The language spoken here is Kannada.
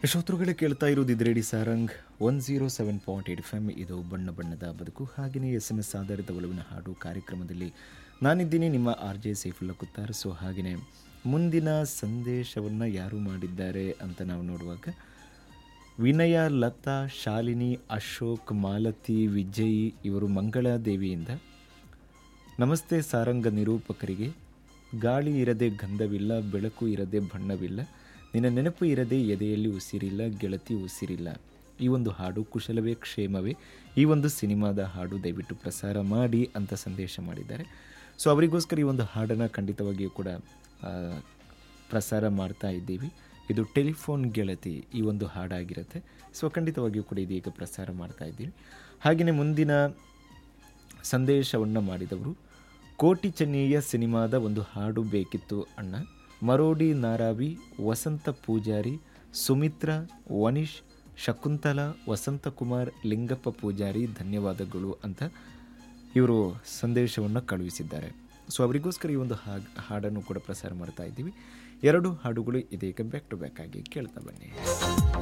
ಶ್ರೋತೃಗಳೇ ಕೇಳ್ತಾ ಇರೋದು ಇದ್ರೇಡಿ Sarang one zero seven point eight F M ಇದು ಬಣ್ಣ ಬಣ್ಣದ ಬದುಕು ಹಾಗೆಯೇ ಎಸ್ ಎಮ್ ಎಸ್ ಆಧಾರಿತ ಒಲವಿನ ಹಾಡು ಕಾರ್ಯಕ್ರಮದಲ್ಲಿ ನಾನಿದ್ದೀನಿ ನಿಮ್ಮ R J Saifulla Kuttar so ಹಾಗೆಯೇ ಮುಂದಿನ ಸಂದೇಶವನ್ನು ಯಾರು ಮಾಡಿದ್ದಾರೆ ಅಂತ ನಾವು ನೋಡುವಾಗ ವಿನಯ ಲತಾ ಶಾಲಿನಿ ಅಶೋಕ್ ಮಾಲತಿ ವಿಜಯ್ ಇವರು ಮಂಗಳಾದೇವಿಯಿಂದ ನಮಸ್ತೆ ಸಾರಂಗ ನಿರೂಪಕರಿಗೆ ಗಾಳಿ ಇರದೆ ಗಂಧವಿಲ್ಲ ಬೆಳಕು ಇರದೆ ಬಣ್ಣವಿಲ್ಲ ನಿನ್ನ ನೆನಪು ಇರದೆ ಎದೆಯಲ್ಲಿ ಉಸಿರಿಲ್ಲ ಗೆಳತಿ ಉಸಿರಿಲ್ಲ ಈ ಒಂದು ಹಾಡು ಕುಶಲವೇ ಕ್ಷೇಮವೇ ಈ ಒಂದು ಸಿನಿಮಾದ ಹಾಡು ದಯವಿಟ್ಟು ಪ್ರಸಾರ ಮಾಡಿ ಅಂತ ಸಂದೇಶ ಮಾಡಿದ್ದಾರೆ ಸೊ ಅವರಿಗೋಸ್ಕರ ಈ ಒಂದು ಹಾಡನ್ನು ಖಂಡಿತವಾಗಿಯೂ ಕೂಡ ಆ, ಪ್ರಸಾರ ಮಾಡ್ತಾ ಇದ್ದೀವಿ ಇದು ಟೆಲಿಫೋನ್ ಗೆಳತಿ ಈ ಒಂದು ಹಾಡಾಗಿರುತ್ತೆ ಸೊ ಖಂಡಿತವಾಗಿಯೂ ಕೂಡ ಇದೀಗ ಪ್ರಸಾರ ಮಾಡ್ತಾ ಇದ್ದೀವಿ ಹಾಗೆಯೇ ಮುಂದಿನ ಸಂದೇಶವನ್ನು ಮಾಡಿದವರು ಕೋಟಿ ಚೆನ್ನಯ್ಯ ಸಿನಿಮಾದ ಒಂದು ಹಾಡು ಬೇಕಿತ್ತು ಅಣ್ಣ ಮರೋಡಿ ನಾರಾವಿ ವಸಂತ ಪೂಜಾರಿ ಸುಮಿತ್ರ ವನಿಶ್ ಶಕುಂತಲ ವಸಂತಕುಮಾರ್ ಲಿಂಗಪ್ಪ ಪೂಜಾರಿ ಧನ್ಯವಾದಗಳು ಅಂತ ಇವರು ಸಂದೇಶವನ್ನು ಕಳುಹಿಸಿದ್ದಾರೆ ಸೊ ಅವರಿಗೋಸ್ಕರ ಈ ಒಂದು ಹಾಗ್ ಹಾಡನ್ನು ಕೂಡ ಪ್ರಸಾರ ಮಾಡ್ತಾ ಇದ್ದೀವಿ ಎರಡು ಹಾಡುಗಳು ಇದೀಗ ಬ್ಯಾಕ್ ಟು ಬ್ಯಾಕ್ ಆಗಿ ಕೇಳ್ತಾ ಬನ್ನಿ